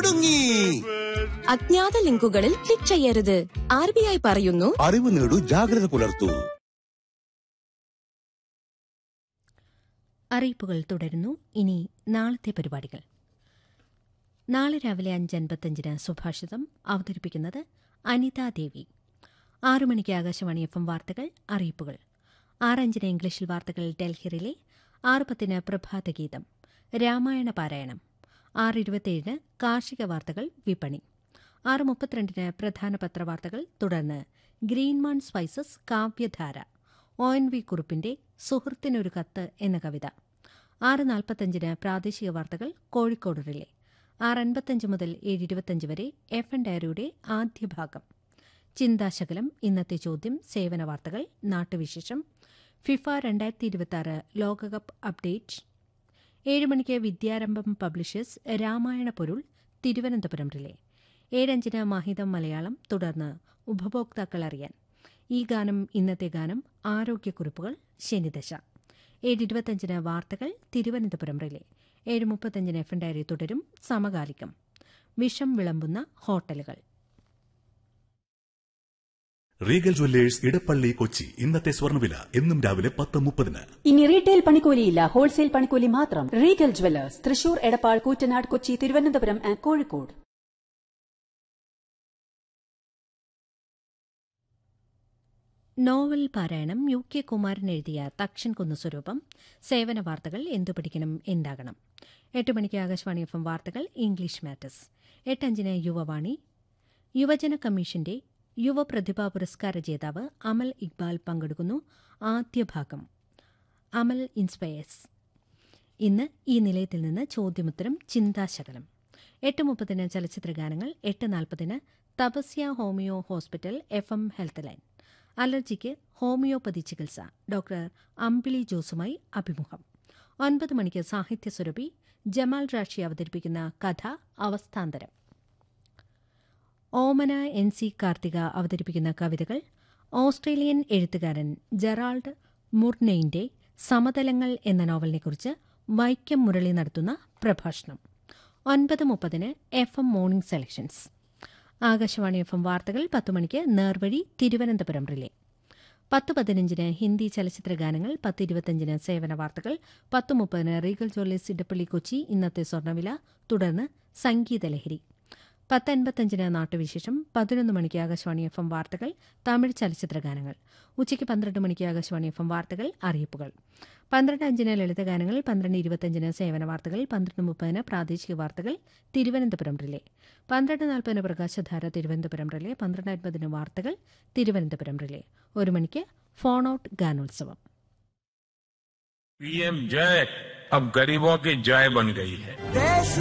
കുടുങ്ങി അജ്ഞാത ലിങ്കുകളിൽ ക്ലിക്ക് ചെയ്യരുത് ആർ ബി ഐ പറയുന്നു അറിവ് നേടൂ ജാഗ്രത പുലർത്തൂ അറിയിപ്പുകൾ തുടരുന്നു ഇനി നാളത്തെ പരിപാടികൾ നാളെ രാവിലെ അഞ്ച് അൻപത്തഞ്ചിന് സുഭാഷിതം അവതരിപ്പിക്കുന്നത് അനിതാ ദേവി ആറു മണിക്ക് ആകാശവാണി എഫ് എം വാർത്തകൾ അറിയിപ്പുകൾ ആറഞ്ചിന് ഇംഗ്ലീഷിൽ വാർത്തകൾ ഡൽഹിയിലെ ആറ് പത്തിന് പ്രഭാതഗീതം രാമായണ പാരായണം ആറ് ഇരുപത്തിയേഴിന് കാർഷിക വാർത്തകൾ വിപണി ആറ് മുപ്പത്തിരണ്ടിന് പ്രധാന പത്രവാർത്തകൾ തുടർന്ന് ഗ്രീൻമാൺ സ്പൈസസ് കാവ്യധാര ഒ എൻ വി കുറുപ്പിന്റെ സുഹൃത്തിനൊരു കത്ത് എന്ന കവിത ആറ് നാൽപ്പത്തഞ്ചിന് പ്രാദേശിക വാർത്തകൾ കോഴിക്കോട് റിലേ ആറ് അൻപത്തഞ്ച് മുതൽ ഏഴ് ഇരുപത്തഞ്ച് വരെ എഫ് എൻ ഡയറിയുടെ ആദ്യ ഭാഗം ചിന്താശകലം ഇന്നത്തെ ചോദ്യം സേവന വാർത്തകൾ നാട്ടുവിശേഷം ഫിഫ രണ്ടായിരത്തി ഇരുപത്തി ലോകകപ്പ് അപ്ഡേറ്റ് ഏഴ് മണിക്ക് വിദ്യാരംഭം പബ്ലിഷേഴ്സ് രാമായണ പൊരുൾ തിരുവനന്തപുരം റിലേ ഏഴഞ്ചിന് മാഹിതം മലയാളം തുടർന്ന് ഉപഭോക്താക്കൾ അറിയാൻ ഈ ഗാനം ഇന്നത്തെ ഗാനം ആരോഗ്യക്കുറിപ്പുകൾ ശനിദശ ഏഴ് ഇരുപത്തഞ്ചിന് വാർത്തകൾ തിരുവനന്തപുരം റിലേ ഏഴ് മുപ്പത്തഞ്ചിന് എഫ് ഡയറി തുടരും സമകാലികം വിഷം വിളമ്പുന്ന ഹോട്ടലുകൾ റീഗൽ ജ്വല്ലേഴ്സ് ഇടപ്പള്ളി കൊച്ചി ഇന്നത്തെ സ്വർണ്ണവില എന്നും രാവിലെ പത്ത് മുപ്പതിന് ഇനി റീറ്റെയിൽ പണിക്കൂലിയില്ല ഹോൾസെയിൽ പണിക്കൂലി മാത്രം Regal jewellers Thrissur Edappal Koottanad Kochi Thiruvananthapuram and Kozhikode novel പാരായണം യു കെ കുമാരൻ എഴുതിയ തക്ഷൻ കുന്നു സ്വരൂപം സേവന വാർത്തകൾ എന്തു പഠിക്കണം എന്താകണം എട്ട് മണിക്ക് ആകാശവാണി എഫ് എം വാർത്തകൾ ഇംഗ്ലീഷ് മാറ്റേഴ്സ് എട്ടഞ്ചിന് യുവവാണി യുവജന കമ്മീഷന്റെ യുവപ്രതിഭാ പുരസ്കാര ജേതാവ് അമൽ ഇക്ബാൽ പങ്കെടുക്കുന്നു ആദ്യ ഭാഗം അമൽ ഇൻസ്പയേഴ്സ് ഇന്ന് ഈ നിലയത്തിൽ നിന്ന് ചോദ്യമുത്തരം ചിന്താശകലം എട്ട് മുപ്പതിന് ചലച്ചിത്ര ഗാനങ്ങൾ എട്ട് നാൽപ്പതിന് Thapasya homeo hospital F M health line അലർജിക്ക് ഹോമിയോപ്പതി ചികിത്സ ഡോക്ടർ അമ്പിളി ജോസുമായി അഭിമുഖം ഒൻപത് മണിക്ക് സാഹിത്യ സുരഭി ജമാൽ റാഷി അവതരിപ്പിക്കുന്ന കഥ അവസ്ഥാന്തരം ഓമന എൻ സി കാർത്തിക അവതരിപ്പിക്കുന്ന കവിതകൾ ഓസ്ട്രേലിയൻ എഴുത്തുകാരൻ ജെറാൾഡ് മുർനെയിന്റെ സമതലങ്ങൾ എന്ന നോവലിനെക്കുറിച്ച് വൈക്കം മുരളി നടത്തുന്ന പ്രഭാഷണം ഒൻപത് മുപ്പതിന് F M morning selections Akashvani F M വാർത്തകൾ പത്ത് മണിക്ക് നേർവഴി തിരുവനന്തപുരം റിലേ പത്ത് പതിനഞ്ചിന് ഹിന്ദി ചലച്ചിത്ര ഗാനങ്ങൾ പത്ത് ഇരുപത്തഞ്ചിന് സേവന വാർത്തകൾ പത്ത് മുപ്പതിന് റീഗൽ ജ്വല്ലേഴ്സ് ഇടപ്പള്ളി കൊച്ചി ഇന്നത്തെ സ്വർണ്ണവില തുടർന്ന് സംഗീതലഹരി പത്ത് അൻപത്തഞ്ചിന് നാട്ടുവിശേഷം പതിനൊന്ന് മണിക്ക് ആകാശവാണി എഫ് എം വാർത്തകൾ തമിഴ് ചലച്ചിത്ര ഗാനങ്ങൾ ഉച്ചയ്ക്ക് പന്ത്രണ്ട് മണിക്ക് ആകാശവാണി എഫ് എം വാർത്തകൾ അറിയിപ്പുകൾ പന്ത്രണ്ട് അഞ്ചിന് ലളിതഗാനങ്ങൾ പന്ത്രണ്ട് ഇരുപത്തഞ്ചിന് സേവന വാർത്തകൾ പന്ത്രണ്ട് മുപ്പതിന് പ്രാദേശിക വാർത്തകൾ തിരുവനന്തപുരം റിലേ പന്ത്രണ്ട് നാൽപ്പതിന് പ്രകാശധാര തിരുവനന്തപുരം റിലേ പന്ത്രണ്ട് അൻപതിന് വാർത്തകൾ തിരുവനന്തപുരം റിലേ ഒരു മണിക്ക് ഫോൺ ഔട്ട് ഗാനോത്സവം पीएम जय अब गरीबों की जय बन गई है देश